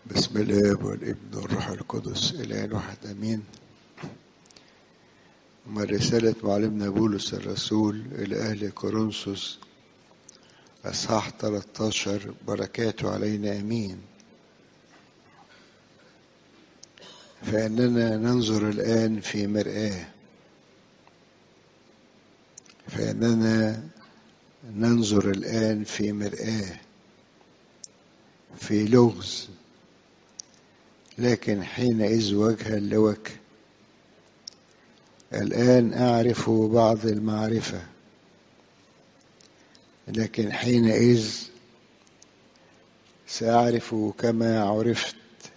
بسم الاب والابن والروح القدس الان واحد امين ومن رسالة معلمنا بولس الرسول إلى أهل كورنثوس أصحاح 13 بركاته علينا أمين فإننا ننظر الآن في مرآة فإننا ننظر الآن في مرآة في لغز لكن حينئذ وجها لوجه الآن أعرف بعض المعرفة لكن حينئذ سأعرف كما عرفت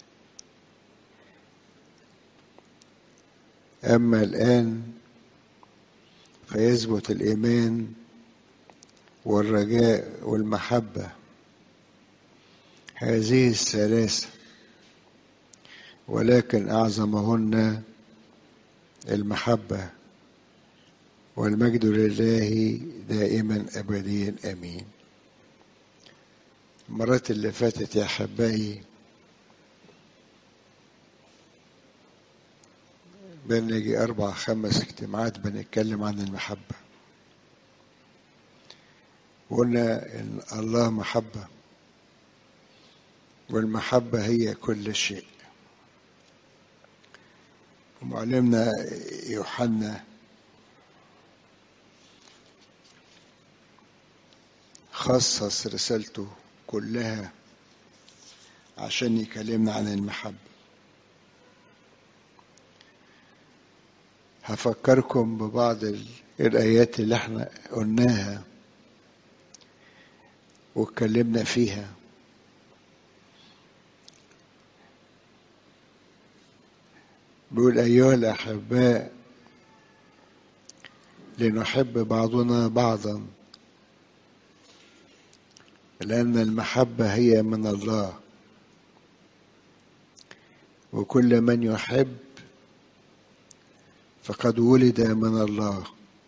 أما الآن فيثبت الإيمان والرجاء والمحبة هذه الثلاثة ولكن أعظمهن المحبة والمجد لله دائما أبديا أمين المرات اللي فاتت يا أحبائي بنجي أربع خمس اجتماعات بنتكلم عن المحبة وقلنا إن الله محبة والمحبة هي كل شيء ومعلمنا يوحنا خصص رسالته كلها عشان يكلمنا عن المحبة هفكركم ببعض الآيات اللي احنا قلناها واتكلمنا فيها بيقول أيها الأحباء لنحب بعضنا بعضا لأن المحبة هي من الله وكل من يحب فقد ولد من الله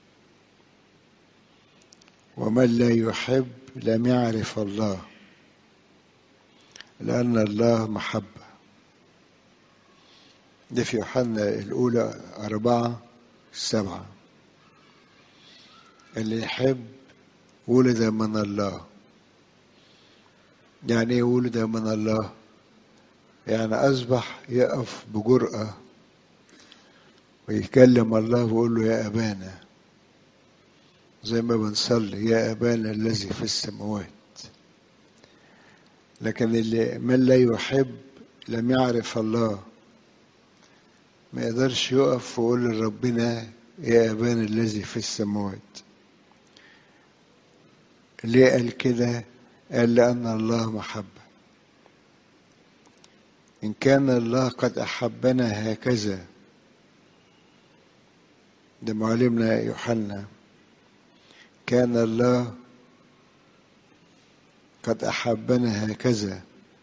ومن لا يحب لم يعرف الله لأن الله محبة ده في يوحنا الأولى أربعة سبعة اللي يحب ولد من الله يعني ايه ولد من الله يعني أصبح يقف بجرأة ويكلم الله ويقول له يا أبانا زي ما بنصلي يا أبانا الذي في السماوات لكن اللي من لا يحب لم يعرف الله ما يقدرش يقف ويقول لربنا يا أبانا الذي في السماوات ليه قال كده قال لأن الله محبة إن كان الله قد أحبنا هكذا ده معلمنا يوحنا كان الله قد أحبنا هكذا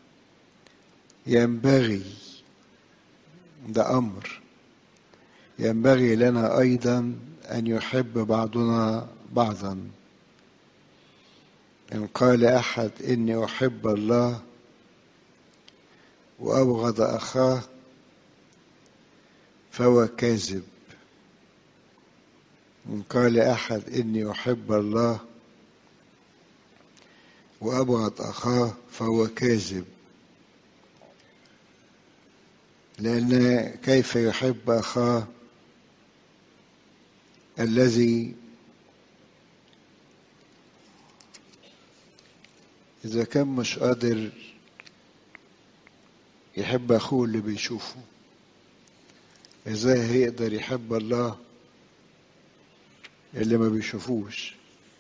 ينبغي ده أمر ينبغي لنا أيضا أن يحب بعضنا بعضا إن قال أحد إني أحب الله وأبغض أخاه فهو كاذب إن قال أحد إني أحب الله وأبغض أخاه فهو كاذب لأن كيف يحب أخاه الذي إذا كان مش قادر يحب أخوه اللي بيشوفه إزاي هيقدر يحب الله اللي ما بيشوفوش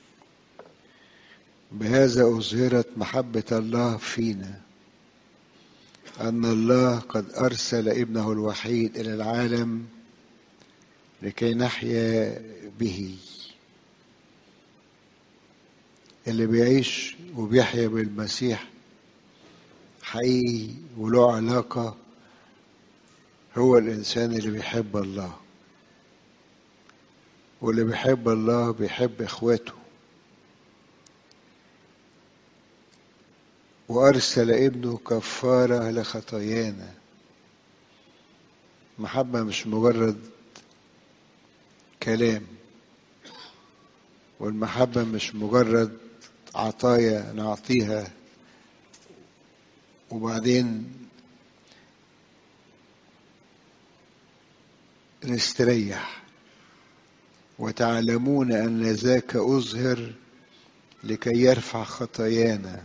بهذا أظهرت محبة الله فينا أن الله قد أرسل ابنه الوحيد إلى العالم لكي نحيا به اللي بيعيش وبيحيا بالمسيح حقيقي وله علاقة هو الإنسان اللي بيحب الله واللي بيحب الله بيحب إخواته وأرسل ابنه كفارة لخطايانا محبة مش مجرد كلام والمحبة مش مجرد عطايا نعطيها وبعدين نستريح وتعلمون أن ذاك أظهر لكي يرفع خطايانا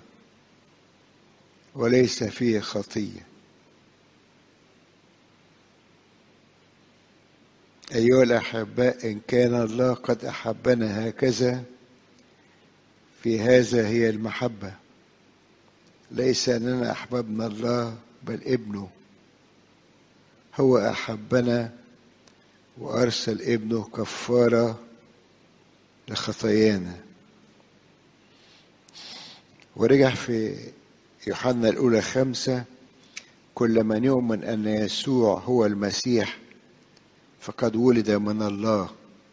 وليس فيه خطيه أيها الأحباء إن كان الله قد أحبنا هكذا في هذا هي المحبة ليس أننا أحببنا الله بل ابنه هو أحبنا وأرسل ابنه كفارة لخطايانا ورجع في يوحنا الأولى خمسة كل من يؤمن أن يسوع هو المسيح فقد ولد من الله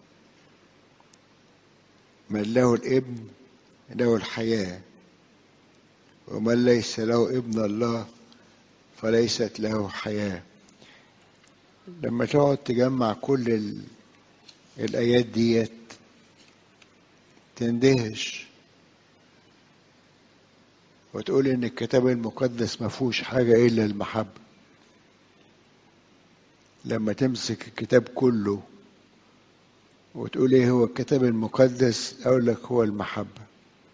من له الابن له الحياة ومن ليس له ابن الله فليست له حياة لما تقعد تجمع كل ال... الآيات ديت تندهش وتقول إن الكتاب المقدس ما فيهوش حاجة إلا المحبة لما تمسك الكتاب كله وتقول ايه هو الكتاب المقدس اقول لك هو المحبة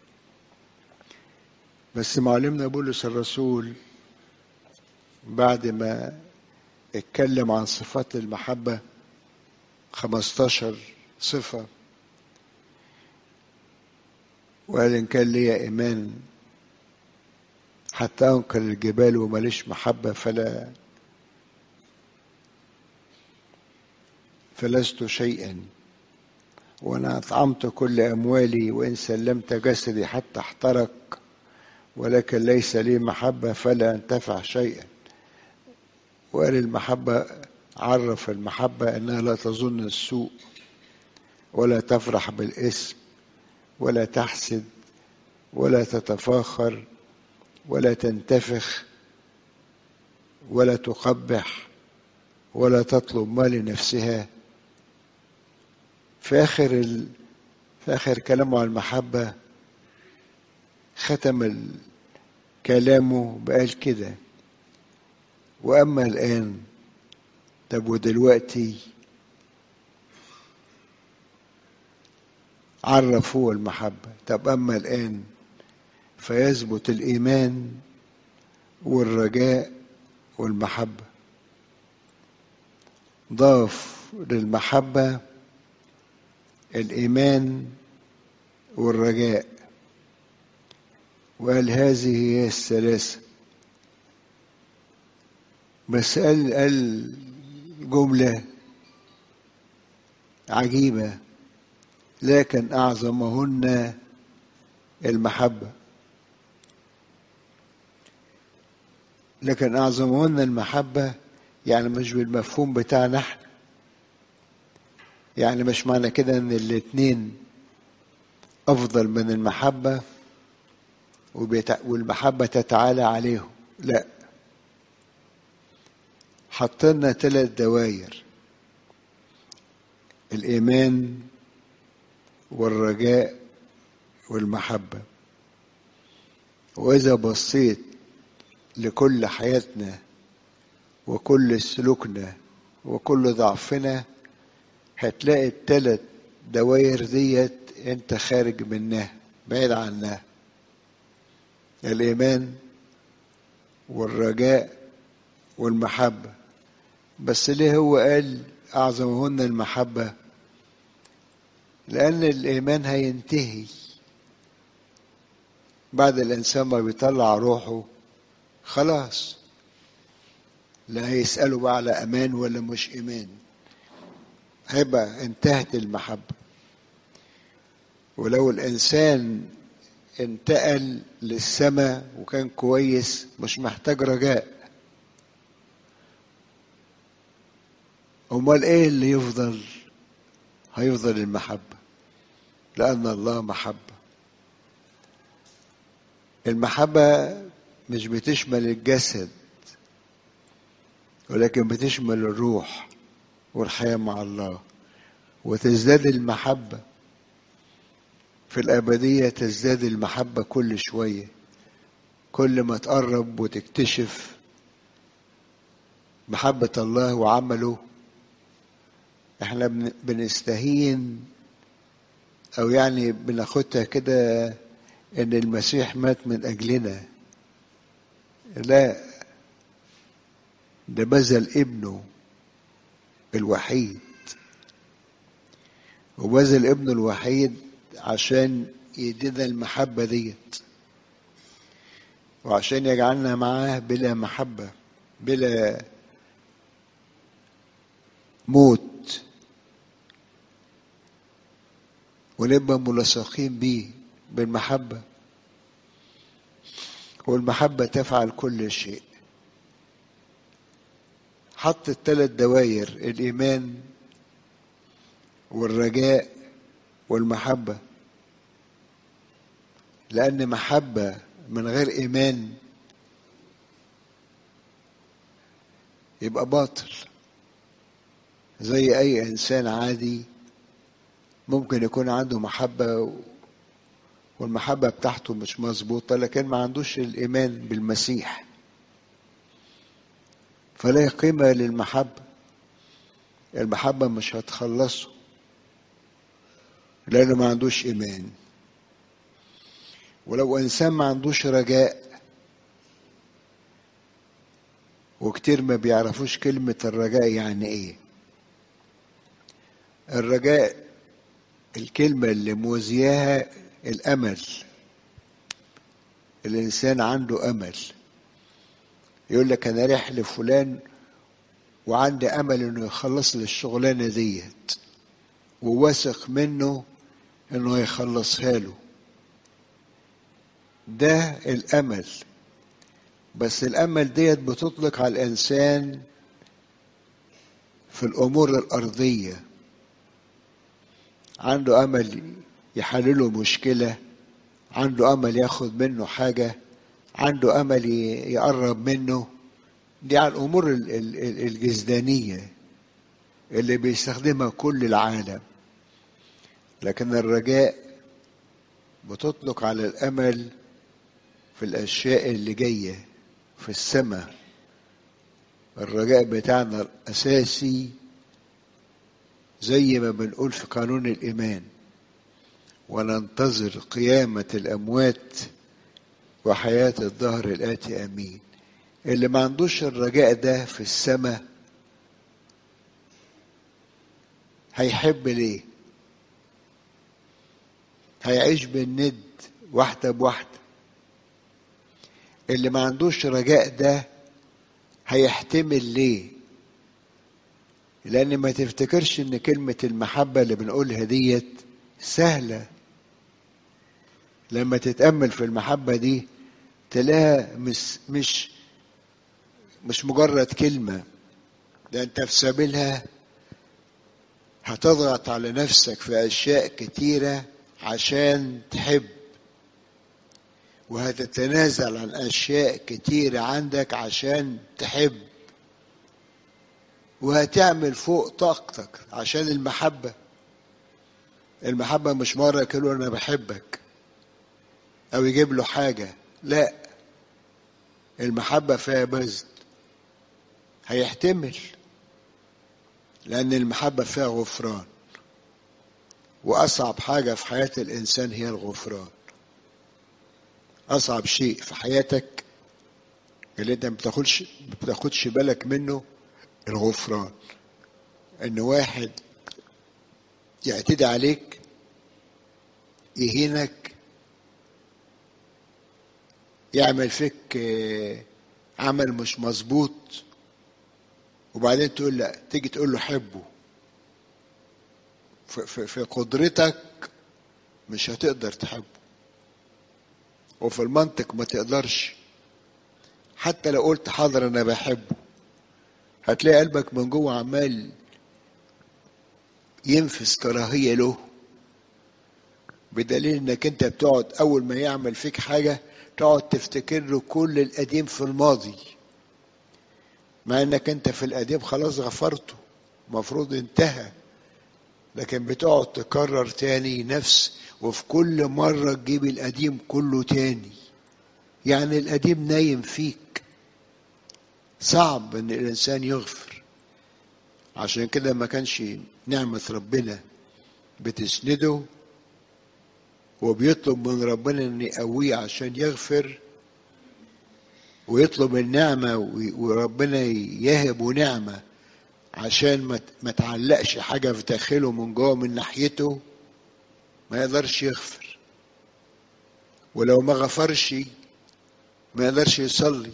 بس معلمنا بولس الرسول بعد ما اتكلم عن صفات المحبة 15 صفة وقال إن كان لي إيمان حتى أنقل الجبال وماليش محبة فلا فلست شيئا وانا اطعمت كل اموالي وان سلمت جسدي حتى احترق ولكن ليس لي محبه فلا انتفع شيئا وقال المحبه عرف المحبه انها لا تظن السوء ولا تفرح بالاسم ولا تحسد ولا تتفاخر ولا تنتفخ ولا تقبح ولا تطلب ما لنفسها في آخر ال... في آخر كلامه عن المحبة ختم ال... كلامه بقال كده وأما الآن طب ودلوقتي عرف هو المحبة طب أما الآن فيثبت الإيمان والرجاء والمحبة ضاف للمحبة الإيمان والرجاء وقال هذه هي الثلاثة بس قال قال جملة عجيبة لكن أعظمهن المحبة لكن أعظمهن المحبة يعني مش بالمفهوم بتاعنا احنا يعني مش معنى كده ان الاتنين افضل من المحبة والمحبة تتعالى عليهم لا حطلنا ثلاث دواير الايمان والرجاء والمحبة واذا بصيت لكل حياتنا وكل سلوكنا وكل ضعفنا هتلاقي التلات دواير ديت انت خارج منها بعيد عنها الايمان والرجاء والمحبة بس ليه هو قال اعظمهن المحبة لان الايمان هينتهي بعد الانسان ما بيطلع روحه خلاص لا هيسألوا بقى على امان ولا مش ايمان هيبقى انتهت المحبة ولو الإنسان انتقل للسماء وكان كويس مش محتاج رجاء أمال إيه اللي يفضل هيفضل المحبة لأن الله محبة المحبة مش بتشمل الجسد ولكن بتشمل الروح والحياة مع الله وتزداد المحبة في الأبدية تزداد المحبة كل شوية كل ما تقرب وتكتشف محبة الله وعمله احنا بنستهين او يعني بناخدها كده ان المسيح مات من اجلنا لا ده بذل ابنه الوحيد وبذل ابنه الوحيد عشان يدينا المحبة ديت وعشان يجعلنا معاه بلا محبة بلا موت ونبقى ملصقين بيه بالمحبة والمحبة تفعل كل شيء حط الثلاث دواير الإيمان والرجاء والمحبة لأن محبة من غير إيمان يبقى باطل زي أي إنسان عادي ممكن يكون عنده محبة والمحبة بتاعته مش مظبوطة لكن ما عندوش الإيمان بالمسيح فلا قيمة للمحبة المحبة مش هتخلصه لأنه ما عندوش إيمان ولو إنسان ما عندوش رجاء وكتير ما بيعرفوش كلمة الرجاء يعني إيه الرجاء الكلمة اللي موزياها الأمل الإنسان عنده أمل يقول لك أنا رايح لفلان وعندي أمل إنه يخلص لي الشغلانة ديت وواثق منه إنه يخلصها له ده الأمل بس الأمل ديت بتطلق على الإنسان في الأمور الأرضية عنده أمل يحلله مشكلة عنده أمل ياخد منه حاجة عنده أمل يقرب منه دي على الأمور الجزدانية اللي بيستخدمها كل العالم لكن الرجاء بتطلق على الأمل في الأشياء اللي جاية في السماء الرجاء بتاعنا الأساسي زي ما بنقول في قانون الإيمان وننتظر قيامة الأموات وحياة الظهر الآتي أمين اللي ما عندوش الرجاء ده في السماء هيحب ليه هيعيش بالند واحدة بواحدة اللي ما عندوش رجاء ده هيحتمل ليه لأن ما تفتكرش إن كلمة المحبة اللي بنقولها ديت سهلة لما تتأمل في المحبة دي تلاقيها مش مش مش مجرد كلمة ده أنت في سبيلها هتضغط على نفسك في أشياء كتيرة عشان تحب وهتتنازل عن أشياء كتيرة عندك عشان تحب وهتعمل فوق طاقتك عشان المحبة المحبة مش مرة يقول له أنا بحبك أو يجيب له حاجة لا المحبة فيها بذل هيحتمل لأن المحبة فيها غفران وأصعب حاجة في حياة الإنسان هي الغفران أصعب شيء في حياتك اللي أنت ما بتاخدش ما بتاخدش بالك منه الغفران إن واحد يعتدي عليك يهينك يعمل فيك عمل مش مظبوط وبعدين تقول لا تيجي تقول له حبه في, في, في قدرتك مش هتقدر تحبه وفي المنطق ما تقدرش حتى لو قلت حاضر انا بحبه هتلاقي قلبك من جوه عمال ينفس كراهية له بدليل انك انت بتقعد اول ما يعمل فيك حاجة تقعد تفتكر له كل القديم في الماضي مع انك انت في القديم خلاص غفرته مفروض انتهى لكن بتقعد تكرر تاني نفس وفي كل مرة تجيب القديم كله تاني يعني القديم نايم فيك صعب ان الانسان يغفر عشان كده ما كانش نعمة ربنا بتسنده وبيطلب من ربنا ان يقويه عشان يغفر ويطلب النعمة وربنا يهبه نعمة عشان ما تعلقش حاجة في داخله من جوه من ناحيته ما يقدرش يغفر ولو ما غفرش ما يقدرش يصلي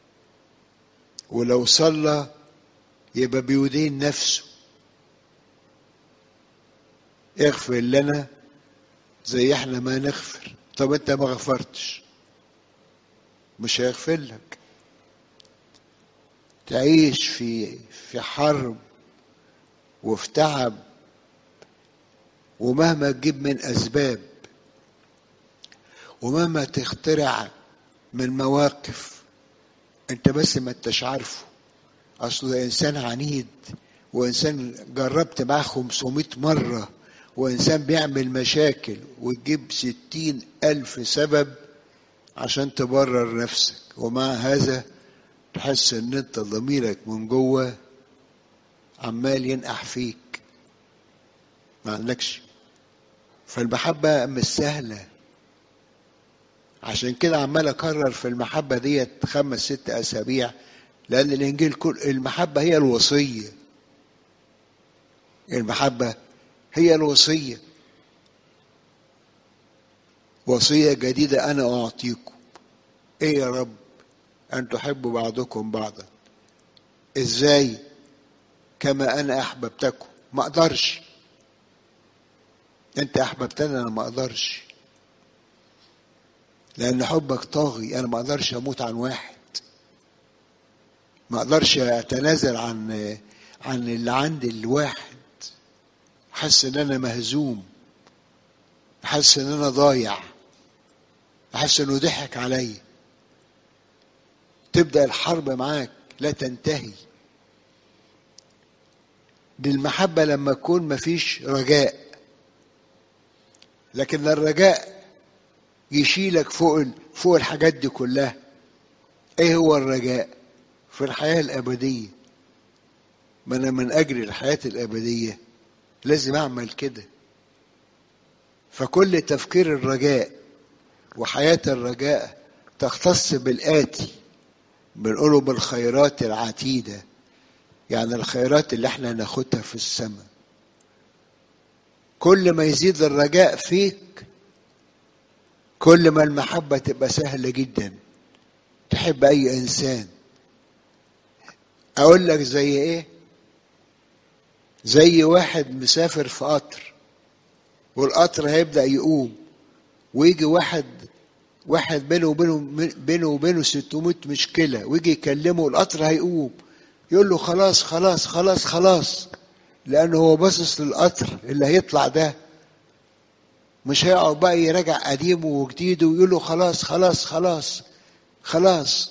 ولو صلى يبقى بيدين نفسه اغفر لنا زي احنا ما نغفر طب انت ما غفرتش مش هيغفر لك تعيش في في حرب وفي تعب ومهما تجيب من اسباب ومهما تخترع من مواقف انت بس ما انتش عارفه اصل انسان عنيد وانسان جربت معاه 500 مره وإنسان بيعمل مشاكل وتجيب ستين ألف سبب عشان تبرر نفسك ومع هذا تحس إن أنت ضميرك من جوه عمال ينقح فيك ما عندكش فالمحبة مش سهلة عشان كده عمال أكرر في المحبة ديت خمس ست أسابيع لأن الإنجيل كل المحبة هي الوصية المحبة هي الوصية وصية جديدة أنا أعطيكم إيه يا رب أن تحبوا بعضكم بعضا إزاي كما أنا أحببتكم ما أقدرش أنت أحببتني أنا ما أقدرش لأن حبك طاغي أنا ما أقدرش أموت عن واحد ما أقدرش أتنازل عن عن اللي عندي الواحد حاسس ان انا مهزوم حاسس ان انا ضايع حاسس انه ضحك عليا تبدا الحرب معاك لا تنتهي دي المحبة لما يكون مفيش رجاء لكن الرجاء يشيلك فوق فوق الحاجات دي كلها ايه هو الرجاء في الحياة الأبدية ما أنا من أجل الحياة الأبدية لازم أعمل كده فكل تفكير الرجاء وحياة الرجاء تختص بالآتي بنقوله بالخيرات العتيدة يعني الخيرات اللي احنا ناخدها في السماء كل ما يزيد الرجاء فيك كل ما المحبة تبقى سهلة جدا تحب أي إنسان أقول لك زي إيه زي واحد مسافر في قطر والقطر هيبدأ يقوم ويجي واحد واحد بينه وبينه بينه وبينه 600 مشكلة ويجي يكلمه القطر هيقوم يقول له خلاص خلاص خلاص خلاص لأنه هو باصص للقطر اللي هيطلع ده مش هيقعد بقى يراجع قديمه وجديده ويقول له خلاص خلاص خلاص خلاص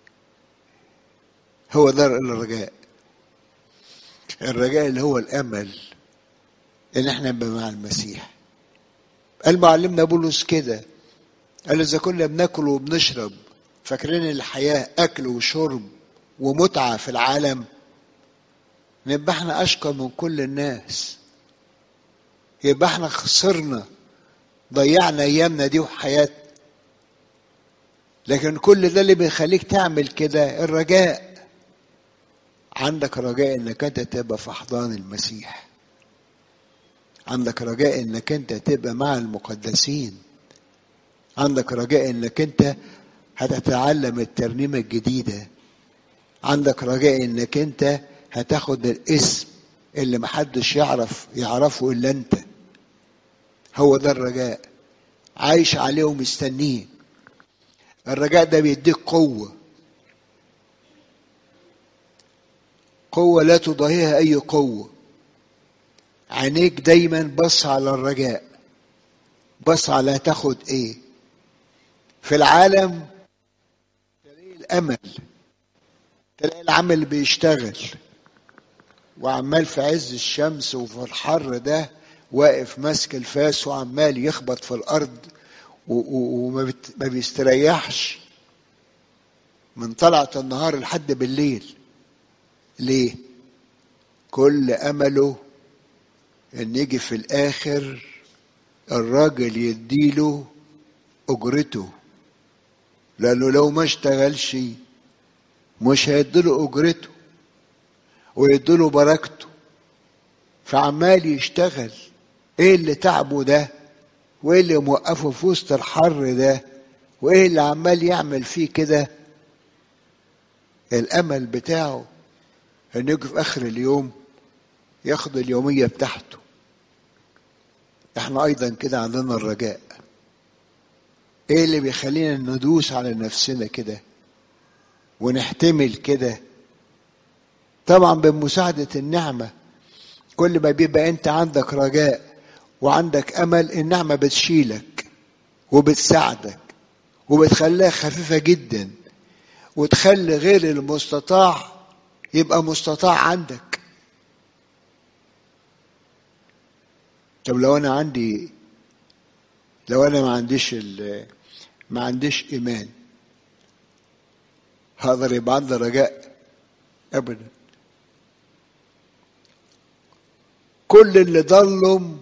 هو ده الرجاء الرجاء اللي هو الامل ان احنا نبقى مع المسيح قال معلمنا بولس كده قال اذا كنا بناكل وبنشرب فاكرين الحياه اكل وشرب ومتعه في العالم نبقى احنا اشقى من كل الناس يبقى احنا خسرنا ضيعنا ايامنا دي وحياتنا لكن كل ده اللي بيخليك تعمل كده الرجاء عندك رجاء انك انت تبقى في احضان المسيح عندك رجاء انك انت تبقى مع المقدسين عندك رجاء انك انت هتتعلم الترنيمه الجديده عندك رجاء انك انت هتاخد الاسم اللي محدش يعرف يعرفه الا انت هو ده الرجاء عايش عليه ومستنيه الرجاء ده بيديك قوه قوة لا تضاهيها أي قوة عينيك دايما بص على الرجاء بص على تاخد ايه في العالم تلاقي الامل تلاقي العمل بيشتغل وعمال في عز الشمس وفي الحر ده واقف ماسك الفاس وعمال يخبط في الارض وما بيستريحش من طلعة النهار لحد بالليل ليه كل امله ان يجي في الاخر الراجل يديله اجرته لانه لو ما اشتغلش مش هيديله اجرته ويديله بركته فعمال يشتغل ايه اللي تعبه ده وايه اللي موقفه في وسط الحر ده وايه اللي عمال يعمل فيه كده الامل بتاعه انه يجي في اخر اليوم ياخد اليوميه بتاعته احنا ايضا كده عندنا الرجاء ايه اللي بيخلينا ندوس على نفسنا كده ونحتمل كده طبعا بمساعدة النعمة كل ما بيبقى انت عندك رجاء وعندك امل النعمة بتشيلك وبتساعدك وبتخليها خفيفة جدا وتخلي غير المستطاع يبقى مستطاع عندك طب لو انا عندي لو انا ما عنديش ما عنديش ايمان هقدر يبقى عندي رجاء ابدا كل اللي ضلهم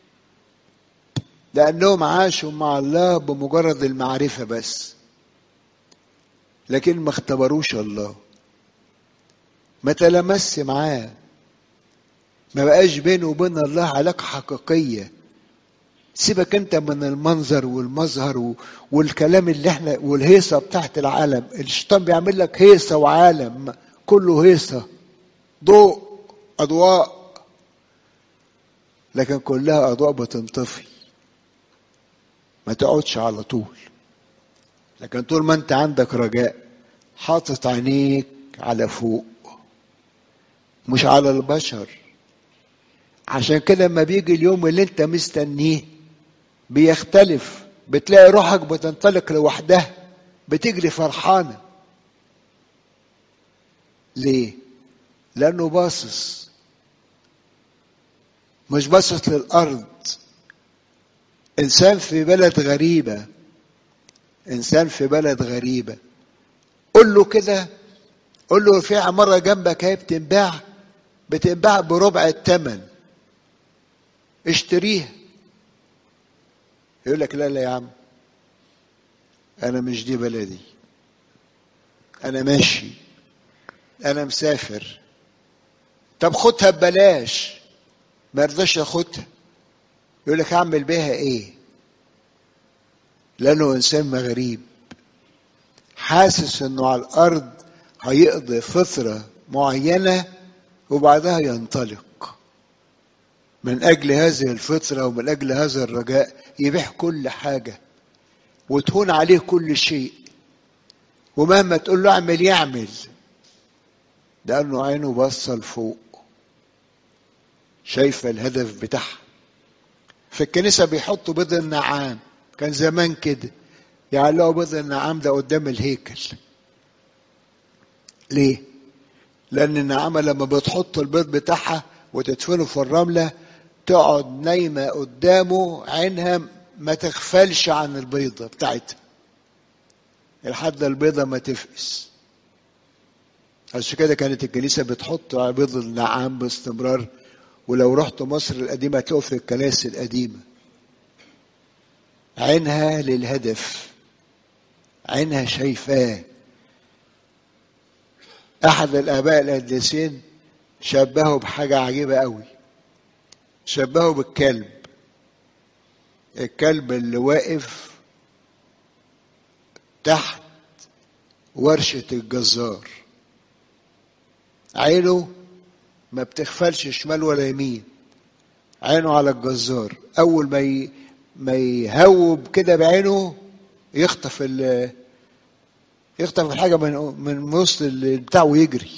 لانهم عاشوا مع الله بمجرد المعرفه بس لكن ما اختبروش الله ما تلمس معاه ما بقاش بينه وبين الله علاقة حقيقية سيبك انت من المنظر والمظهر والكلام اللي احنا والهيصة بتاعت العالم الشيطان بيعمل لك هيصة وعالم كله هيصة ضوء أضواء لكن كلها أضواء بتنطفي ما تقعدش على طول لكن طول ما انت عندك رجاء حاطط عينيك على فوق مش على البشر عشان كده لما بيجي اليوم اللي انت مستنيه بيختلف بتلاقي روحك بتنطلق لوحدها بتجري فرحانه ليه لانه باصص مش باصص للارض انسان في بلد غريبه انسان في بلد غريبه قول له كده قول له في عماره جنبك هي بتنباع بتنباع بربع الثمن اشتريها يقول لك لا لا يا عم انا مش دي بلدي انا ماشي انا مسافر طب خدها ببلاش ما رضاش ياخدها يقول لك اعمل بيها ايه لانه انسان غريب حاسس انه على الارض هيقضي فتره معينه وبعدها ينطلق من اجل هذه الفتره ومن اجل هذا الرجاء يبيع كل حاجه وتهون عليه كل شيء ومهما تقول له اعمل يعمل لانه عينه باصه لفوق شايفه الهدف بتاعها في الكنيسه بيحطوا بيض النعام كان زمان كده يعلقوا بيض النعام ده قدام الهيكل ليه لان النعامه لما بتحط البيض بتاعها وتدفنه في الرمله تقعد نايمه قدامه عينها ما تغفلش عن البيضه بتاعتها لحد البيضه ما تفقس عشان كده كانت الكنيسه بتحط على بيض النعام باستمرار ولو رحت مصر القديمه هتلاقوا في الكنائس القديمه عينها للهدف عينها شايفاه احد الاباء القديسين شبهه بحاجه عجيبه قوي شبهه بالكلب الكلب اللي واقف تحت ورشة الجزار عينه ما بتغفلش شمال ولا يمين عينه على الجزار اول ما ي... ما يهوب كده بعينه يخطف ال يخطف الحاجه من من وسط بتاعه ويجري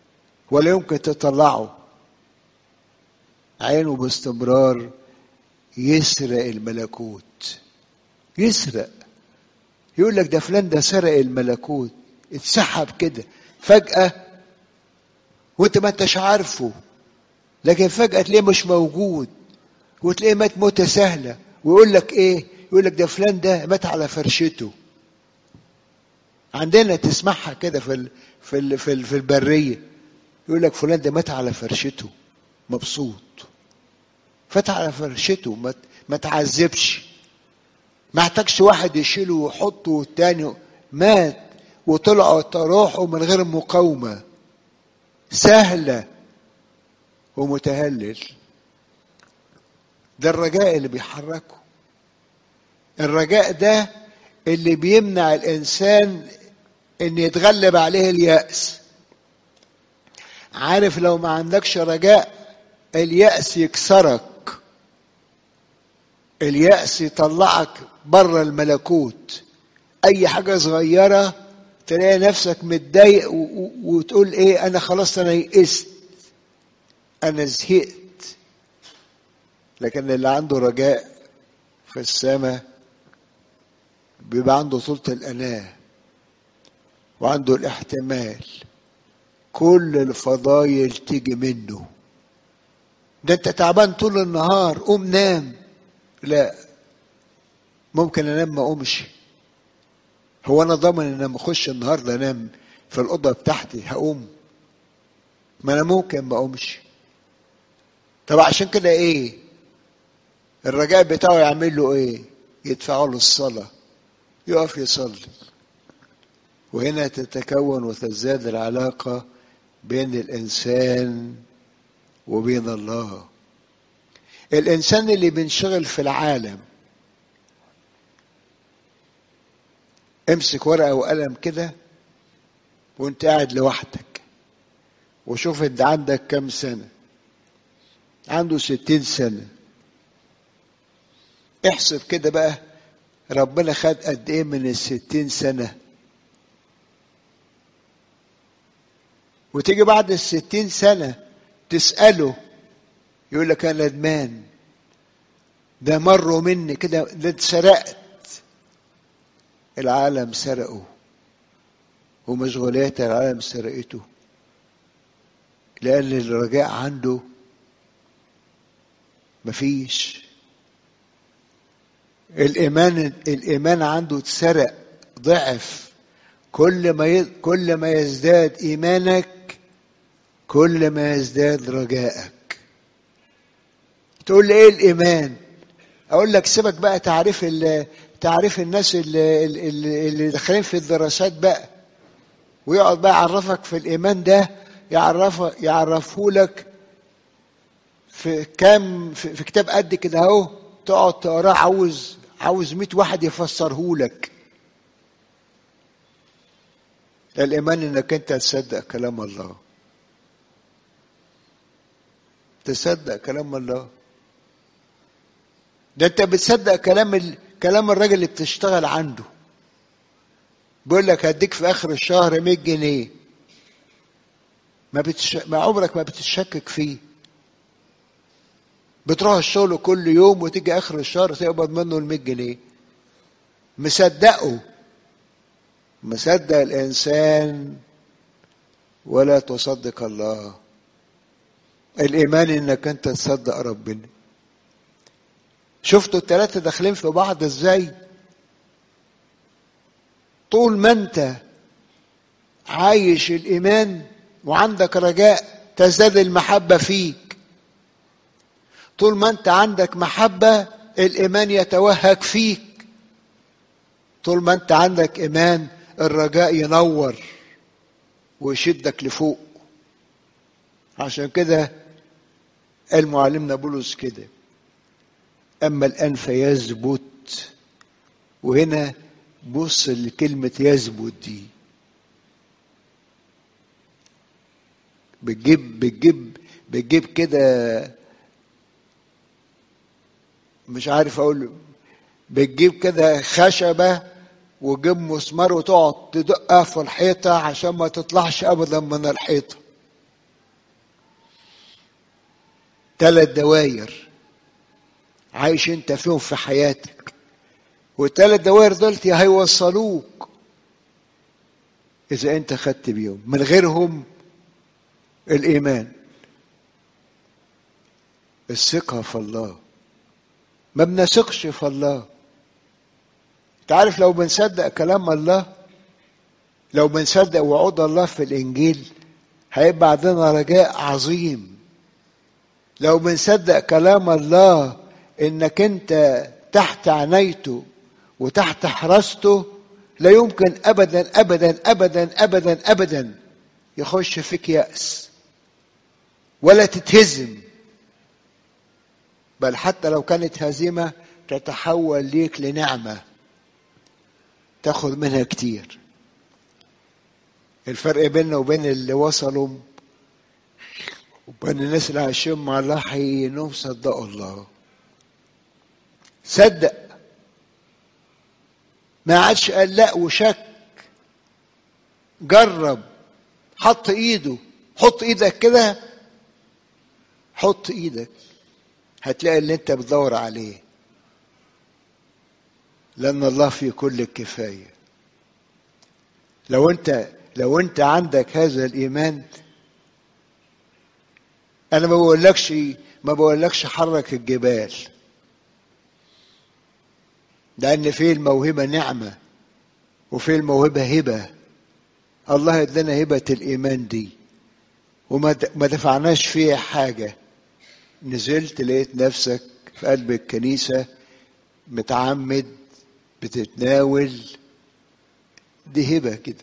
ولا يمكن تطلعه عينه باستمرار يسرق الملكوت يسرق يقول لك ده فلان ده سرق الملكوت اتسحب كده فجأة وانت ما انتش عارفه لكن فجأة تلاقيه مش موجود وتلاقيه مات موتة سهلة ويقول لك ايه يقول لك ده فلان ده مات على فرشته عندنا تسمعها كده في ال في ال في, ال في البرية يقول لك فلان ده مات على فرشته مبسوط فات على فرشته ما ما تعذبش ما احتاجش واحد يشيله ويحطه والتاني مات وطلعوا روحه من غير مقاومة سهلة ومتهلل ده الرجاء اللي بيحركه الرجاء ده اللي بيمنع الإنسان إن يتغلب عليه اليأس عارف لو ما عندكش رجاء اليأس يكسرك اليأس يطلعك بره الملكوت أي حاجة صغيرة تلاقي نفسك متضايق وتقول إيه أنا خلاص أنا يئست أنا زهقت لكن اللي عنده رجاء في السماء بيبقى عنده طولة الأناة وعنده الاحتمال كل الفضايل تيجي منه ده انت تعبان طول النهار قوم نام لا ممكن انام ما اقومش هو انا ضامن ان لما اخش النهارده انام في الاوضه بتاعتي هقوم ما انا ممكن ما اقومش طب عشان كده ايه الرجاء بتاعه يعمل له ايه يدفعه له الصلاه يقف يصلي وهنا تتكون وتزداد العلاقه بين الانسان وبين الله الانسان اللي بينشغل في العالم امسك ورقه وقلم كده وانت قاعد لوحدك وشوف انت عندك كم سنه عنده ستين سنه احسب كده بقى ربنا خد قد ايه من الستين سنه وتيجي بعد الستين سنه تسأله يقول لك أنا ندمان ده مروا مني كده ده اتسرقت العالم سرقه ومشغولات العالم سرقته لأن الرجاء عنده مفيش الإيمان الإيمان عنده اتسرق ضعف كل ما ي... كل ما يزداد إيمانك كل ما يزداد رجائك تقول لي ايه الايمان اقول لك سيبك بقى تعريف تعريف الناس اللي, اللي, اللي داخلين في الدراسات بقى ويقعد بقى يعرفك في الايمان ده يعرف يعرفه لك في كام في, في كتاب قد كده اهو تقعد تقراه عاوز عاوز 100 واحد يفسره لك الايمان انك انت تصدق كلام الله تصدق كلام الله ده انت بتصدق كلام ال... كلام الراجل اللي بتشتغل عنده بيقول لك هديك في اخر الشهر 100 جنيه ما بتش... ما عمرك ما بتشكك فيه بتروح الشغل كل يوم وتيجي اخر الشهر تقبض منه ال 100 جنيه مصدقه مصدق الانسان ولا تصدق الله الايمان انك انت تصدق ربنا شفتوا الثلاثه داخلين في بعض ازاي طول ما انت عايش الايمان وعندك رجاء تزداد المحبه فيك طول ما انت عندك محبه الايمان يتوهج فيك طول ما انت عندك ايمان الرجاء ينور ويشدك لفوق عشان كده قال معلمنا بولس كده اما الان فيثبت وهنا بص لكلمة يثبت دي بتجيب بتجيب بتجيب كده مش عارف اقول بتجيب كده خشبة وتجيب مسمار وتقعد تدقها في الحيطة عشان ما تطلعش ابدا من الحيطة ثلاث دواير عايش انت فيهم في حياتك والثلاث دوائر دول هيوصلوك اذا انت خدت بيهم من غيرهم الايمان الثقه في الله ما بنثقش في الله تعرف لو بنصدق كلام الله لو بنصدق وعود الله في الانجيل هيبقى عندنا رجاء عظيم لو بنصدق كلام الله انك انت تحت عنايته وتحت حراسته لا يمكن ابدا ابدا ابدا ابدا ابدا يخش فيك يأس ولا تتهزم بل حتى لو كانت هزيمة تتحول ليك لنعمة تاخذ منها كتير الفرق بيننا وبين اللي وصلوا وبين الناس اللي عايشين مع الله حقيقي انهم صدقوا الله صدق ما عادش قال لا وشك جرب حط ايده حط ايدك كده حط ايدك هتلاقي اللي انت بتدور عليه لان الله في كل الكفايه لو انت لو انت عندك هذا الايمان انا ما بقولكش ما بقولكش حرك الجبال لان في الموهبه نعمه وفي الموهبه هبه الله ادانا هبه الايمان دي وما ما دفعناش فيها حاجه نزلت لقيت نفسك في قلب الكنيسه متعمد بتتناول دي هبه كده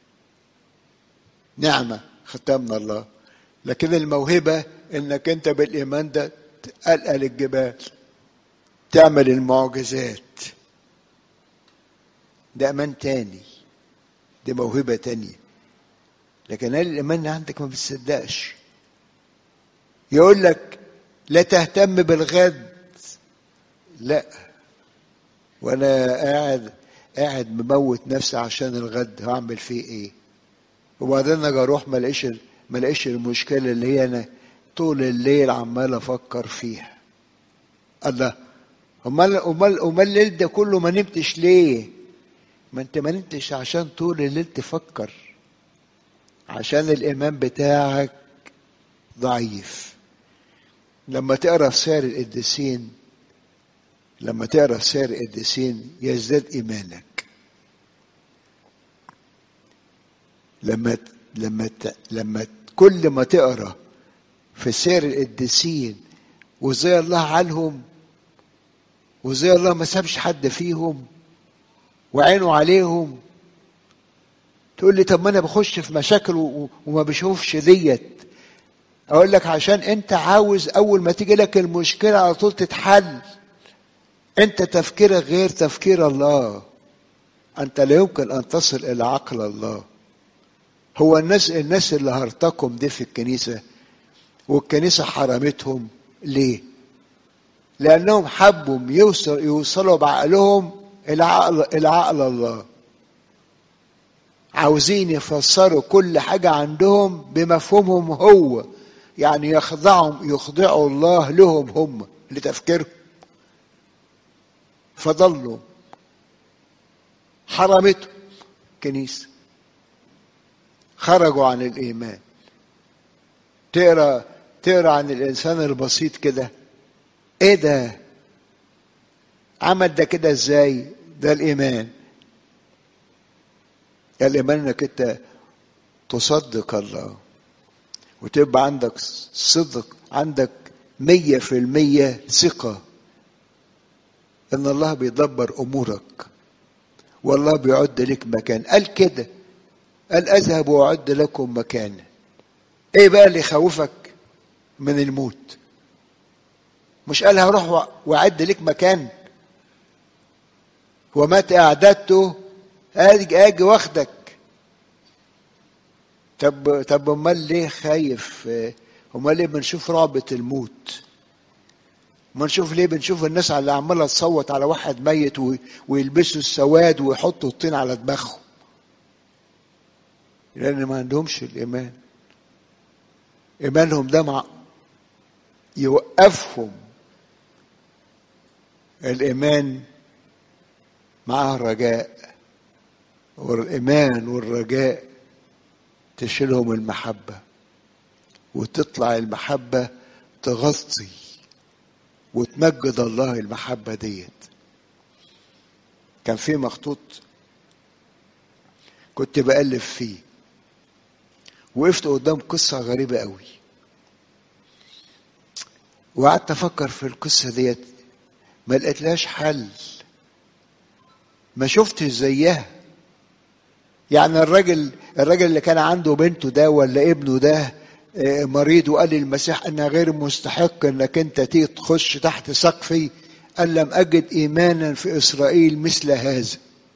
نعمه خدتها من الله لكن الموهبه انك انت بالايمان ده تقلقل الجبال تعمل المعجزات ده امان تاني دي موهبه تانيه لكن هل الايمان عندك ما بتصدقش يقول لك لا تهتم بالغد لا وانا قاعد قاعد مموت نفسي عشان الغد هعمل فيه ايه وبعدين اجي اروح ما الاقيش ما الاقيش المشكله اللي هي انا طول الليل عمال افكر فيها الله امال امال امال الليل ده كله ما نمتش ليه ما انت ما نمتش عشان طول الليل تفكر عشان الايمان بتاعك ضعيف لما تقرا في سير القديسين لما تقرا في سير القديسين يزداد ايمانك لما لما لما كل ما تقرا في سير القديسين وازاي الله عالهم وازاي الله ما سابش حد فيهم وعينه عليهم تقول لي طب ما انا بخش في مشاكل وما بشوفش ديت اقول لك عشان انت عاوز اول ما تيجي لك المشكله على طول تتحل انت تفكيرك غير تفكير الله انت لا يمكن ان تصل الى عقل الله هو الناس الناس اللي هرتكم دي في الكنيسه والكنيسه حرمتهم ليه لانهم حبوا يوصل يوصلوا بعقلهم الى عقل الى عقل الله عاوزين يفسروا كل حاجه عندهم بمفهومهم هو يعني يخضعهم يخضعوا الله لهم هم لتفكيرهم فضلوا حرمتهم كنيسة خرجوا عن الإيمان تقرا تقرا عن الإنسان البسيط كده إيه ده؟ عمل ده كده إزاي؟ ده الإيمان الإيمان إنك أنت تصدق الله وتبقى عندك صدق عندك مية في المية ثقة إن الله بيدبر أمورك والله بيعد لك مكان قال كده قال أذهب وأعد لكم مكانا إيه بقى اللي يخوفك من الموت مش قال هروح وأعد لك مكان ومتى أعددته أجي أجي واخدك طب طب امال ليه خايف امال ليه بنشوف رعبة الموت ما نشوف ليه بنشوف الناس اللي عماله تصوت على واحد ميت ويلبسوا السواد ويحطوا الطين على دماغهم لان ما عندهمش الايمان ايمانهم ده مع يوقفهم الإيمان معاه رجاء والإيمان والرجاء تشيلهم المحبة وتطلع المحبة تغطي وتمجد الله المحبة ديت كان في مخطوط كنت بألف فيه وقفت قدام قصة غريبة قوي وقعدت أفكر في القصة ديت ما لقيتلهاش حل ما شفتش زيها يعني الراجل الراجل اللي كان عنده بنته ده ولا ابنه ده مريض وقال للمسيح انها غير مستحق انك انت تيجي تخش تحت سقفي قال لم اجد ايمانا في اسرائيل مثل هذا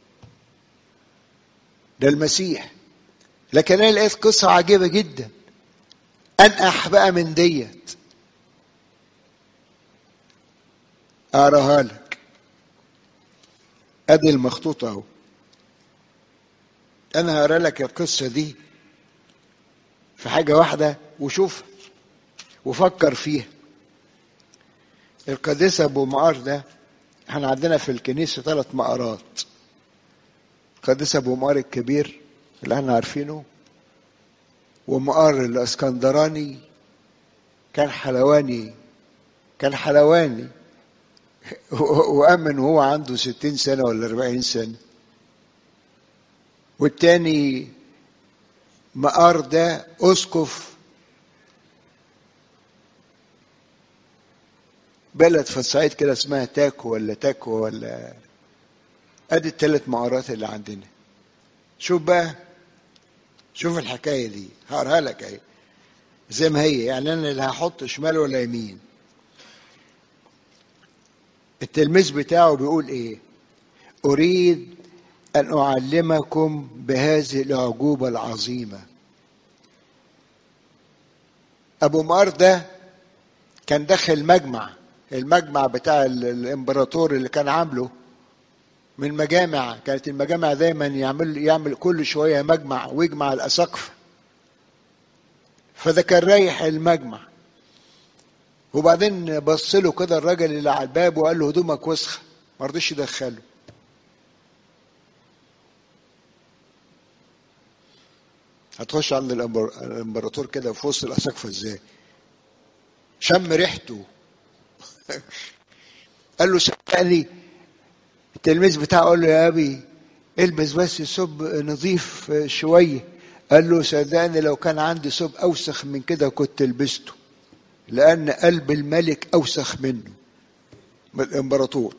ده المسيح لكن انا لقيت قصه عجيبه جدا انقح بقى من ديت اقراها لك ادي المخطوطه اهو انا هقرا لك القصه دي في حاجه واحده وشوف وفكر فيها القديس ابو مقار ده احنا عندنا في الكنيسه ثلاث مقارات القديس ابو مقار الكبير اللي احنا عارفينه ومقار الاسكندراني كان حلواني كان حلواني وأمن وهو عنده ستين سنة ولا أربعين سنة والتاني مقار ده أسقف بلد في الصعيد كده اسمها تاكو ولا تاكو ولا ادي الثلاث مقارات اللي عندنا شوف بقى شوف الحكايه دي هقراها لك اهي زي ما هي يعني انا اللي هحط شمال ولا يمين التلميذ بتاعه بيقول ايه اريد ان اعلمكم بهذه الاعجوبه العظيمه ابو مار ده كان داخل مجمع المجمع بتاع الامبراطور اللي كان عامله من مجامع كانت المجامع دايما يعمل يعمل كل شويه مجمع ويجمع الاساقفه فده كان رايح المجمع وبعدين بص له كده الراجل اللي على الباب وقال له هدومك وسخه ما رضيش يدخله هتخش عند الامبراطور كده في وسط الاساقفه ازاي شم ريحته قال له صدقني التلميذ بتاعه قال له يا ابي البس بس ثوب نظيف شويه قال له صدقني لو كان عندي ثوب اوسخ من كده كنت لبسته لان قلب الملك اوسخ منه من الامبراطور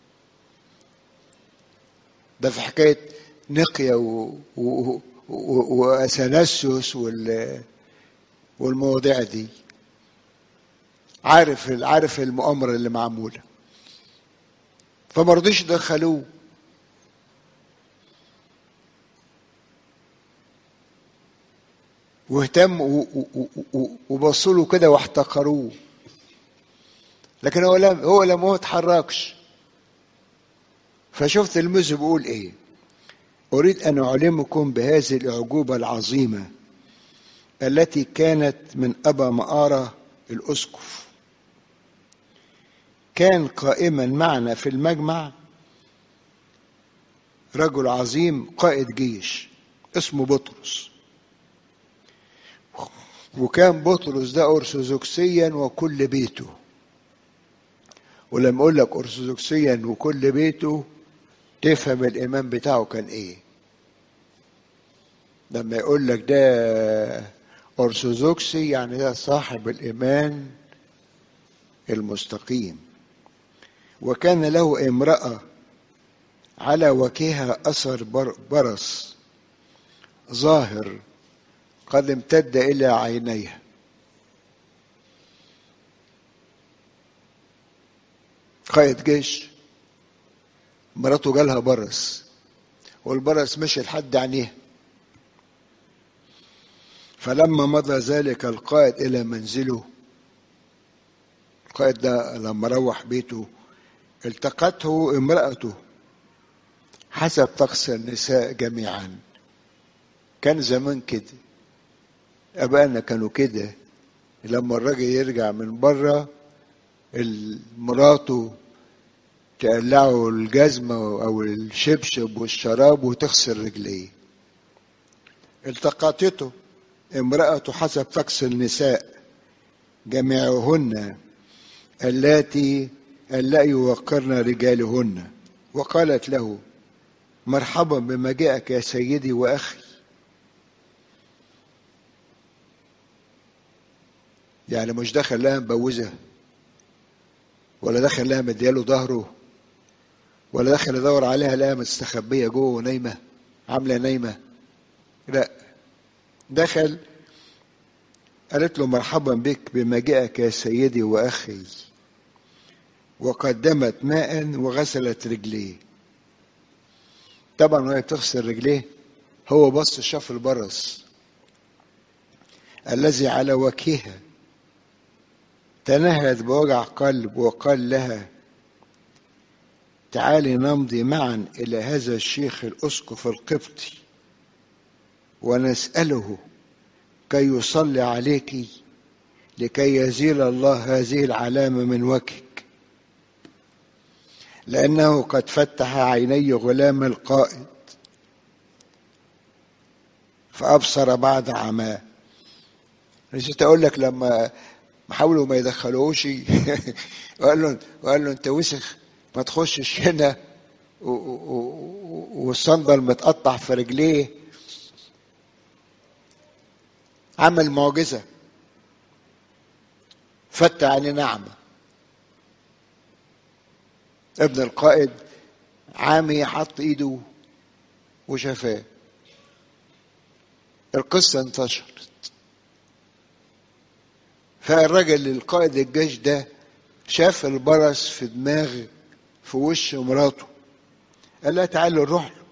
ده في حكايه نقيا و... و... واثناسيوس وال... والمواضيع دي عارف عارف المؤامره اللي معموله فما رضيش يدخلوه واهتم وبصوا له كده واحتقروه لكن هو لم هو لم هو اتحركش فشفت المز بيقول ايه اريد ان اعلمكم بهذه الاعجوبه العظيمه التي كانت من ابا مآرة الاسقف كان قائما معنا في المجمع رجل عظيم قائد جيش اسمه بطرس وكان بطرس ده أرثوذكسيا وكل بيته ولما أقول لك أرثوذكسيا وكل بيته تفهم الإيمان بتاعه كان إيه لما يقول لك ده أرثوذكسي يعني ده صاحب الإيمان المستقيم وكان له امرأة على وجهها أثر برص ظاهر قد امتد إلى عينيها قائد جيش مراته جالها برص والبرص مشي لحد عينيها فلما مضى ذلك القائد إلى منزله القائد ده لما روح بيته التقته امرأته حسب طقس النساء جميعا كان زمان كده أبائنا كانوا كده لما الراجل يرجع من بره مراته تقلعه الجزمة أو الشبشب والشراب وتغسل رجليه التقطته امرأة حسب فكس النساء جميعهن اللاتي اللائي يوقرن رجالهن وقالت له مرحبا بمجيئك يا سيدي واخي يعني مش دخل لها مبوزه ولا دخل لها مدياله ظهره ولا دخل يدور عليها لها مستخبيه جوه ونايمه عامله نايمه لا دخل قالت له مرحبا بك بمجيئك يا سيدي واخي وقدمت ماء وغسلت رجليه طبعا وهي بتغسل رجليه هو بص شاف البرص الذي على وجهها تنهد بوجع قلب وقال لها تعالي نمضي معا إلى هذا الشيخ الأسقف القبطي ونسأله كي يصلي عليك لكي يزيل الله هذه العلامة من وجهك لأنه قد فتح عيني غلام القائد فأبصر بعد عماه نسيت أقول لك لما حاولوا ما يدخلوهوش وقال له وقال له أنت وسخ ما تخشش هنا والصندل متقطع في رجليه عمل معجزة فتح عيني نعمة ابن القائد عامي حط ايده وشفاه القصة انتشرت فالراجل القائد الجيش ده شاف البرص في دماغ في وش مراته قال لها تعالي نروح له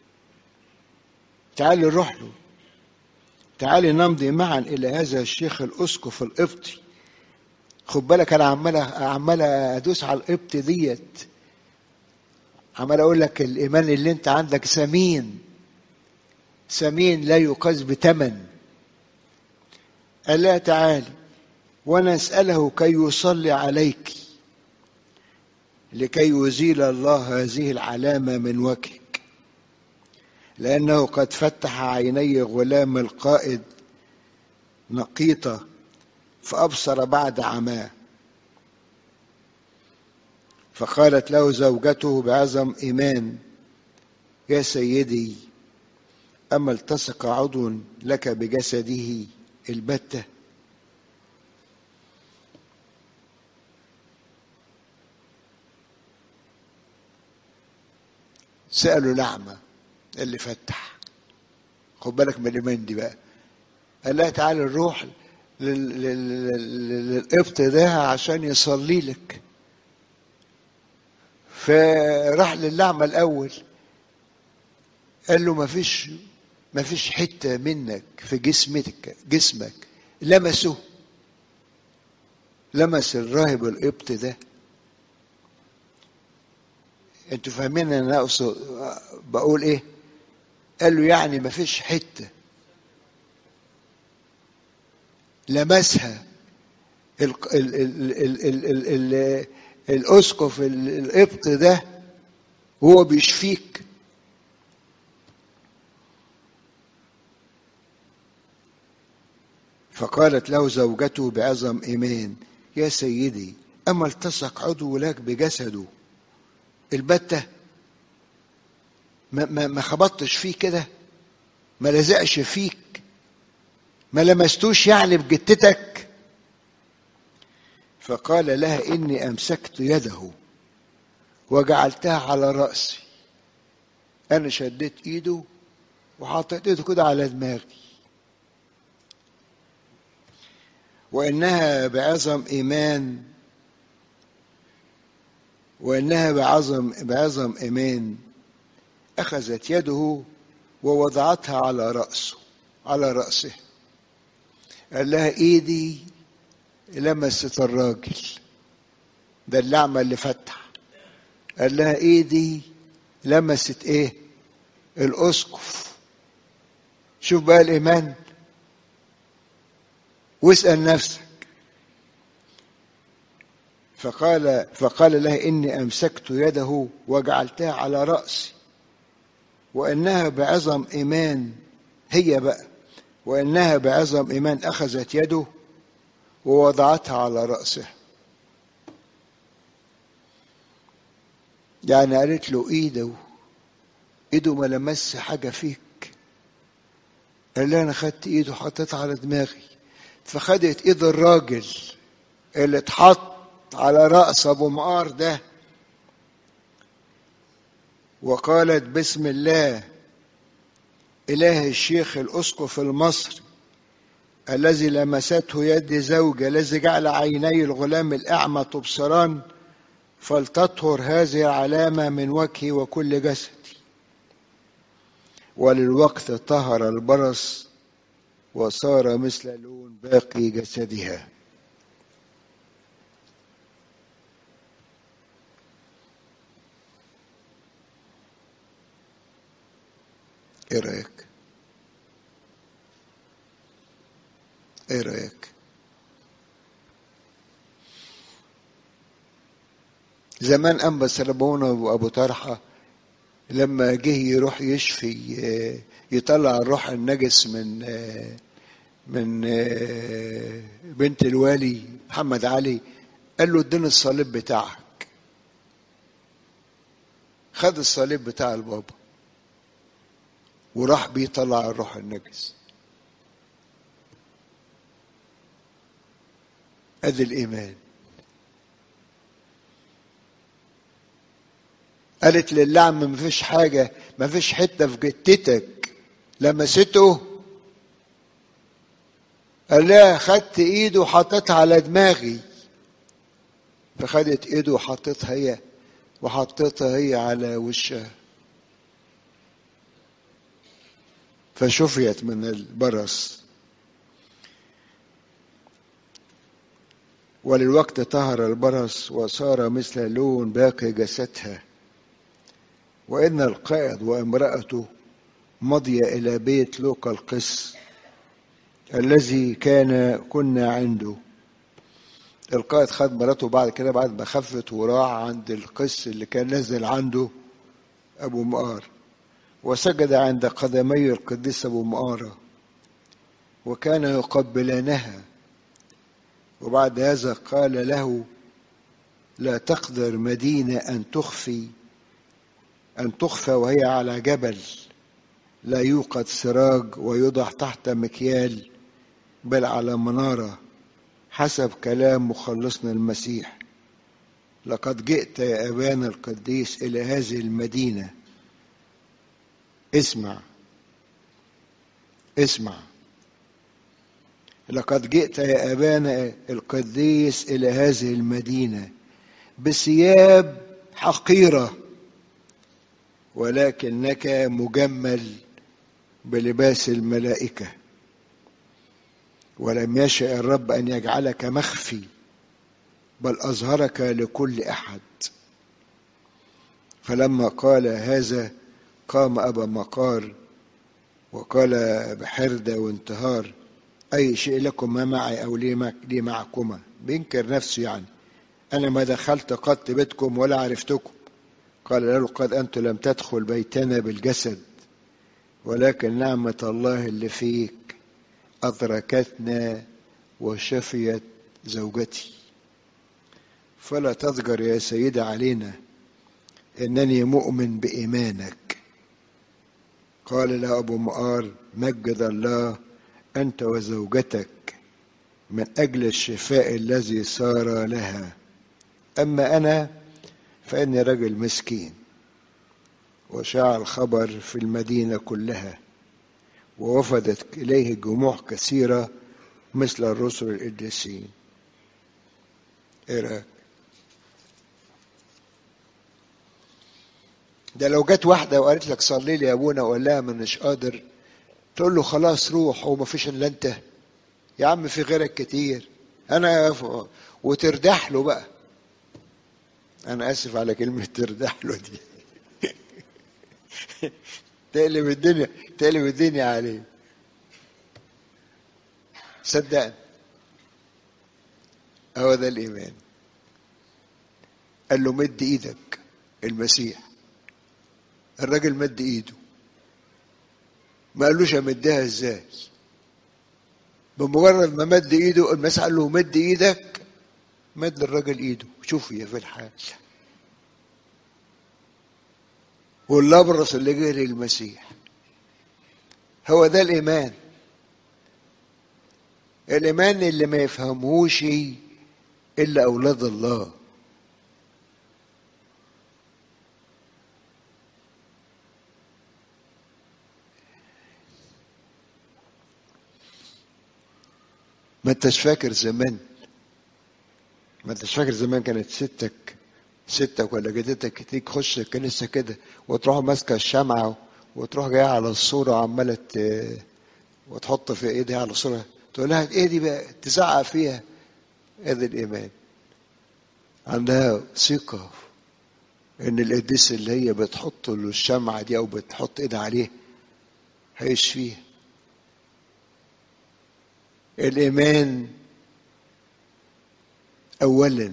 تعالي نروح له تعالي نمضي معا الى هذا الشيخ الاسقف القبطي خد بالك انا عمال عمال ادوس على القبط ديت عمال اقول لك الايمان اللي انت عندك ثمين ثمين لا يقاس بثمن قال لها تعالي وانا اساله كي يصلي عليك لكي يزيل الله هذه العلامه من وجهك لانه قد فتح عيني غلام القائد نقيطه فابصر بعد عماه فقالت له زوجته بعظم ايمان يا سيدي اما التصق عضو لك بجسده البته سالوا لعمه اللي فتح خد بالك من الايمان دي بقى قال لها تعالى نروح للقبط ده عشان يصلي لك فراح للأعمى الأول قال له ما فيش ما فيش حتة منك في جسمك جسمك لمسه لمس الراهب القبط ده انتوا فاهمين انا اقصد بقول ايه قال له يعني ما فيش حته لمسها ال ال ال ال ال ال ال الاسقف القبط ده وهو بيشفيك فقالت له زوجته بعظم ايمان يا سيدي اما التصق عضو لك بجسده البته ما, ما, ما خبطتش فيه كده ما لزقش فيك ما لمستوش يعني بجتتك فقال لها اني امسكت يده وجعلتها على راسي انا شديت ايده وحطيت ايده كده على دماغي وانها بعظم ايمان وانها بعظم بعظم ايمان اخذت يده ووضعتها على راسه على راسه قال لها ايدي لمست الراجل ده اللعمة اللي فتح قال لها ايدي لمست ايه الاسقف شوف بقى الايمان واسال نفسك فقال فقال لها إني أمسكت يده وجعلتها على رأسي وإنها بعظم إيمان هي بقى وإنها بعظم إيمان أخذت يده ووضعتها على رأسه يعني قالت له ايده ايده ما لمس حاجة فيك قال لها انا خدت ايده حطيتها على دماغي فخدت ايد الراجل اللي اتحط على رأس ابو مقار ده وقالت بسم الله اله الشيخ الاسقف المصري الذي لمسته يد زوجة الذي جعل عيني الغلام الأعمى تبصران فلتطهر هذه العلامة من وجهي وكل جسدي وللوقت طهر البرص وصار مثل لون باقي جسدها ايه رايك ايه رايك زمان انبا سلمون وابو طرحه لما جه يروح يشفي يطلع الروح النجس من من بنت الوالي محمد علي قال له اديني الصليب بتاعك خد الصليب بتاع البابا وراح بيطلع الروح النجس ادي الايمان قالت للعم ما فيش حاجة ما فيش حتة في جتتك لمسته قال لها خدت ايده وحطيتها على دماغي فخدت ايده وحطيتها هي وحطيتها هي على وشها فشفيت من البرص وللوقت طهر البرص وصار مثل لون باقي جسدها وإن القائد وامرأته مضي إلى بيت لوقا القس الذي كان كنا عنده القائد خد مراته بعد كده بعد ما خفت وراح عند القس اللي كان نزل عنده أبو مقار وسجد عند قدمي القديس أبو مقارة وكان يقبلانها وبعد هذا قال له لا تقدر مدينة أن تخفي أن تخفى وهي على جبل لا يوقد سراج ويوضع تحت مكيال بل على منارة حسب كلام مخلصنا المسيح لقد جئت يا أبانا القديس إلى هذه المدينة اسمع اسمع لقد جئت يا أبانا القديس إلى هذه المدينة بثياب حقيره ولكنك مجمل بلباس الملائكه ولم يشاء الرب ان يجعلك مخفي بل اظهرك لكل احد فلما قال هذا قام ابا مقار وقال بحرده وانتهار اي شيء لكم ما معي او لي, لي معكما بينكر نفسه يعني انا ما دخلت قط بيتكم ولا عرفتكم قال له قد أنت لم تدخل بيتنا بالجسد ولكن نعمة الله اللي فيك أدركتنا وشفيت زوجتي فلا تضجر يا سيدة علينا إنني مؤمن بإيمانك قال له أبو مقار مجد الله أنت وزوجتك من أجل الشفاء الذي صار لها أما أنا فإني رجل مسكين وشاع الخبر في المدينة كلها ووفدت إليه جموع كثيرة مثل الرسل القديسين إيه رأيك؟ ده لو جت واحدة وقالت لك صلي لي يا أبونا وقال لها ما مش قادر تقول له خلاص روح وما فيش إلا أنت يا عم في غيرك كتير أنا وتردح له بقى انا اسف على كلمه تردح له دي تقلب الدنيا تقلب الدنيا عليه صدقني هو ده الايمان قال له مد ايدك المسيح الراجل مد ايده ما قالوش امدها ازاي بمجرد ما مد ايده المسيح قال له مد ايدك مد الراجل ايده شوفوا يا في الحال والابرص اللي جه للمسيح هو ده الايمان الايمان اللي ما يفهمهوش الا اولاد الله ما انتش فاكر زمان ما انتش فاكر زمان كانت ستك ستك ولا جدتك تيجي تخش الكنيسه كده وتروح ماسكه الشمعه وتروح جايه على الصوره وعماله ت- وتحط في ايديها على الصوره تقول لها ايه دي بقى تزعق فيها ادي الايمان عندها ثقه ان القديس اللي هي بتحط له الشمعه دي او بتحط ايدها عليه هيشفيها الايمان اولا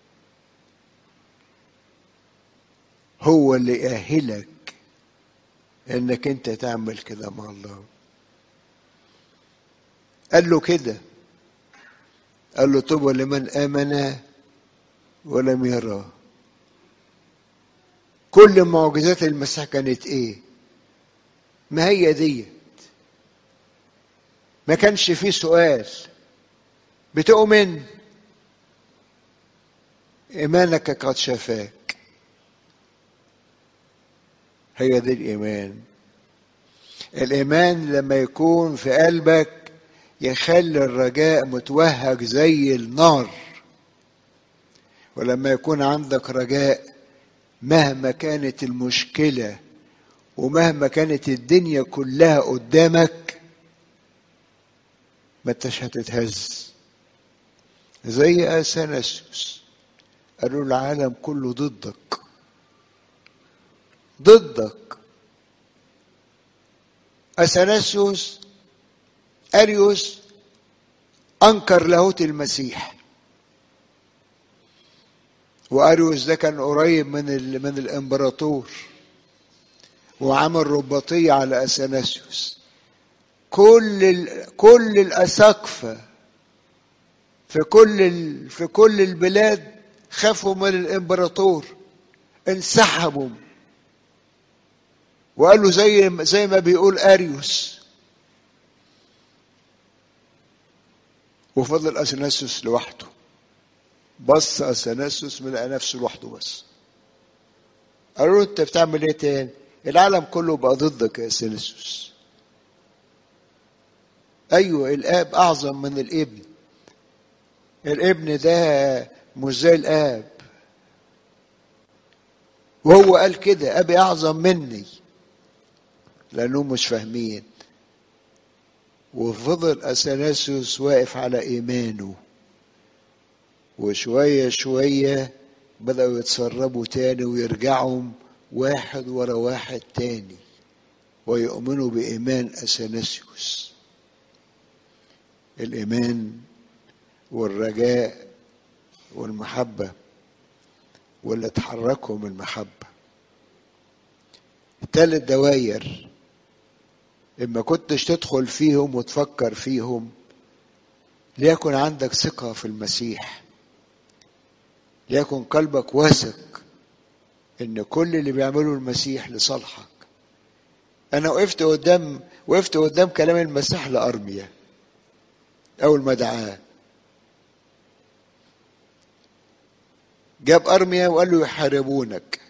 هو اللي يأهلك انك انت تعمل كده مع الله قال له كده قال له طوبى لمن امن ولم يرى كل معجزات المسيح كانت ايه ما هي ديت ما كانش فيه سؤال بتؤمن ايمانك قد شفاك هي دي الايمان الايمان لما يكون في قلبك يخلي الرجاء متوهج زي النار ولما يكون عندك رجاء مهما كانت المشكله ومهما كانت الدنيا كلها قدامك ما انتش هتتهز زي اثناسيوس قالوا العالم كله ضدك ضدك اثناسيوس اريوس انكر لاهوت المسيح واريوس ده كان قريب من ال... من الامبراطور وعمل رباطيه على اثناسيوس كل ال... كل الاساقفه في كل ال... في كل البلاد خافوا من الامبراطور انسحبوا وقالوا زي زي ما بيقول اريوس وفضل اثناسيوس لوحده بص اثناسيوس من لقى نفسه لوحده بس قالوا له انت بتعمل ايه تاني العالم كله بقى ضدك يا اثناسيوس ايوه الاب اعظم من الابن الابن ده مش زي الاب وهو قال كده ابي اعظم مني لانهم مش فاهمين وفضل اثناسيوس واقف على ايمانه وشويه شويه بداوا يتسربوا تاني ويرجعوا واحد ورا واحد تاني ويؤمنوا بايمان اثناسيوس الايمان والرجاء والمحبه واللي اتحركهم المحبه تالت دواير اما كنتش تدخل فيهم وتفكر فيهم ليكن عندك ثقه في المسيح ليكن قلبك واثق ان كل اللي بيعمله المسيح لصالحك انا وقفت قدام وقفت قدام كلام المسيح لارميا اول ما دعاه جاب ارميا وقال له يحاربونك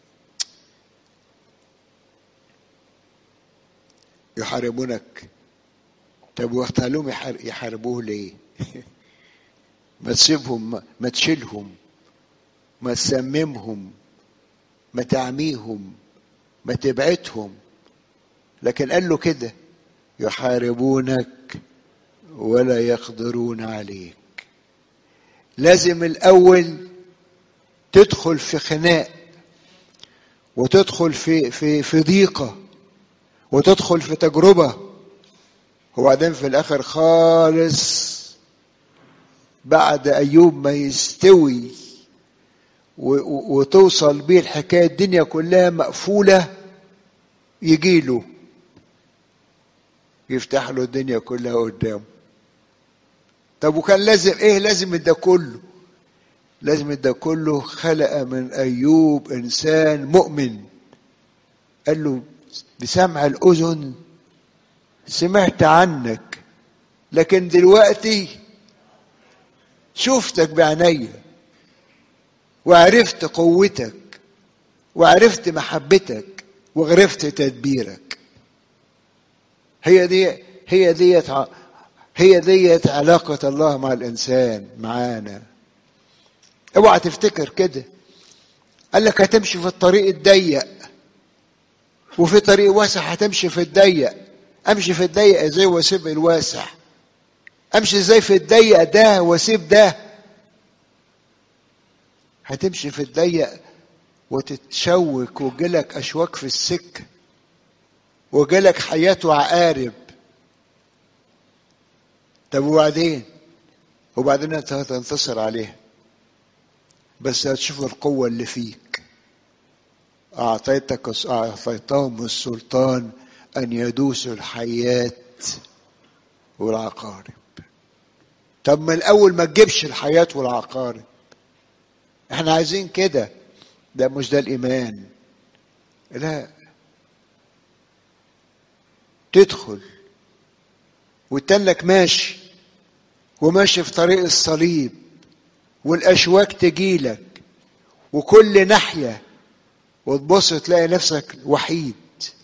يحاربونك طب واختارلهم يحاربوه ليه ما تسيبهم ما تشيلهم ما تسممهم ما تعميهم ما تبعدهم لكن قال له كده يحاربونك ولا يقدرون عليك لازم الاول تدخل في خناق وتدخل في في في ضيقه وتدخل في تجربه وبعدين في الاخر خالص بعد ايوب ما يستوي وتوصل بيه الحكايه الدنيا كلها مقفوله يجي له يفتح له الدنيا كلها قدامه طب وكان لازم ايه لازم ده كله لازم ده كله خلق من ايوب انسان مؤمن قال له بسمع الاذن سمعت عنك لكن دلوقتي شفتك بعينيا وعرفت قوتك وعرفت محبتك وعرفت تدبيرك هي دي هي ديت هي ديت علاقة الله مع الإنسان معانا اوعى تفتكر كده قال لك هتمشي في الطريق الضيق وفي طريق واسع هتمشي في الضيق امشي في الضيق ازاي واسيب الواسع امشي ازاي في الضيق ده واسيب ده هتمشي في الضيق وتتشوك وجلك اشواك في السكه وجالك حياة وعقارب طب وبعدين وبعدين انت هتنتصر عليها بس هتشوف القوة اللي فيك أعطيتك أعطيتهم السلطان أن يدوسوا الحياة والعقارب طب من الأول ما تجيبش الحياة والعقارب احنا عايزين كده ده مش ده الإيمان لا تدخل وتنك ماشي وماشي في طريق الصليب والأشواك تجيلك وكل ناحية وتبص تلاقي نفسك وحيد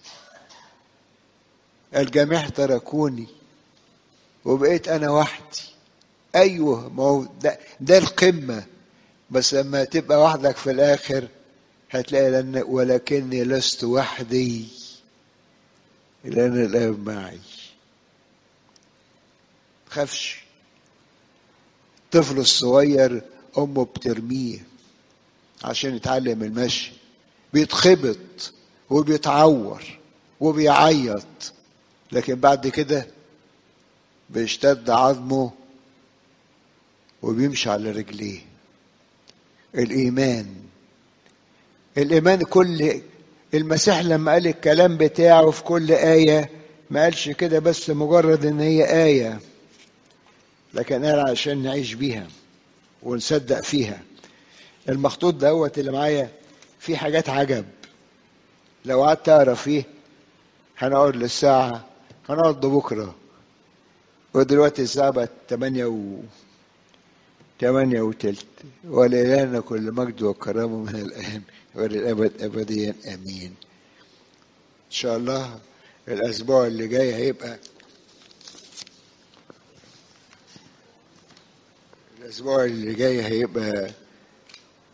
الجميع تركوني وبقيت أنا وحدي أيوه ما هو ده, ده القمة بس لما تبقى وحدك في الآخر هتلاقي لأن ولكني لست وحدي لأن الآب معي خافش الطفل الصغير أمه بترميه عشان يتعلم المشي بيتخبط وبيتعور وبيعيط لكن بعد كده بيشتد عظمه وبيمشي على رجليه الإيمان الإيمان كل المسيح لما قال الكلام بتاعه في كل آية ما قالش كده بس مجرد إن هي آية لكن قال عشان نعيش بيها ونصدق فيها المخطوط دوت اللي معايا فيه حاجات عجب لو قعدت اقرا فيه هنقعد للساعة هنقعد لبكرة ودلوقتي الساعة بقت تمانية و تمانية وتلت ولإلهنا كل مجد وكرامه من الآن وللأبد أبديا آمين إن شاء الله الأسبوع اللي جاي هيبقى الأسبوع اللي جاي هيبقى